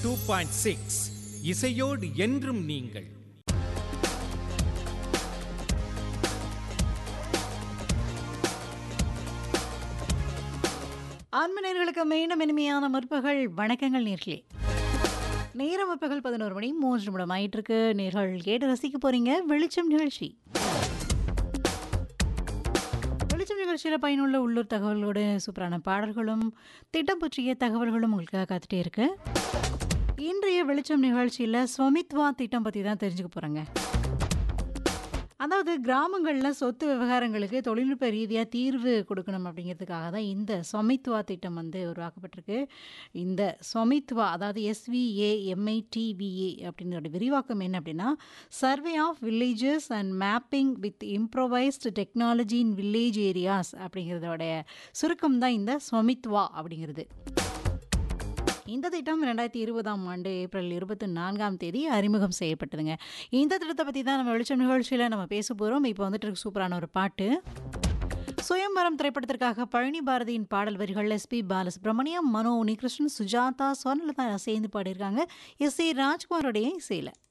two point six இசையோடு என்றும் நீங்கள் ஆன்மீனர்களுக்கு மீண்டும் இனிமையான முற்பகல் வணக்கங்கள் நேர்களே நேரம் முற்பகல் பதினோரு மணி மூன்று நிமிடம் ஆயிட்டு இருக்கு நேர்கள் கேட்டு ரசிக்க போறீங்க வெளிச்சம் நிகழ்ச்சி வெளிச்சம் நிகழ்ச்சியில் பயனுள்ள உள்ளூர் தகவல்களோடு சூப்பரான பாடல்களும் திட்டம் பற்றிய தகவல்களும் உங்களுக்காக காத்துட்டே இருக்கு இன்றைய வெளிச்சம் நிகழ்ச்சியில் ஸ்வமித்வா திட்டம் பற்றி தான் தெரிஞ்சுக்க போகிறேங்க அதாவது கிராமங்களில் சொத்து விவகாரங்களுக்கு தொழில்நுட்ப ரீதியாக தீர்வு கொடுக்கணும் அப்படிங்கிறதுக்காக தான் இந்த ஸ்வமித்வா திட்டம் வந்து உருவாக்கப்பட்டிருக்கு இந்த ஸ்வமித்வா அதாவது எஸ்விஏ எம்ஐடிவிஏ அப்படிங்கிற விரிவாக்கம் என்ன அப்படின்னா survey of villages and mapping with improvised technology in village areas அப்படிங்கிறதோடைய சுருக்கம் தான் இந்த ஸ்வமித்வா அப்படிங்கிறது இந்த திட்டம் ரெண்டாயிரத்தி இருபதாம் ஆண்டு ஏப்ரல் இருபத்தி நான்காம் தேதி அறிமுகம் செய்யப்பட்டதுங்க இந்த திட்டத்தை பற்றி தான் நம்ம வெளிச்சம் நிகழ்ச்சியில் நம்ம பேச போகிறோம் இப்போ வந்துட்டு இருக்கு சூப்பரான ஒரு பாட்டு சுயம்பரம் திரைப்படத்திற்காக பழனி பாரதியின் பாடல் வரிகள் எஸ்பி பாலசுப்ரமணியம் மனோ உனிகிருஷ்ணன் சுஜாதா சொர்ணலதா சேர்ந்து பாடியிருக்காங்க எஸ் ஏ ராஜ்குமாரோடைய இசையில்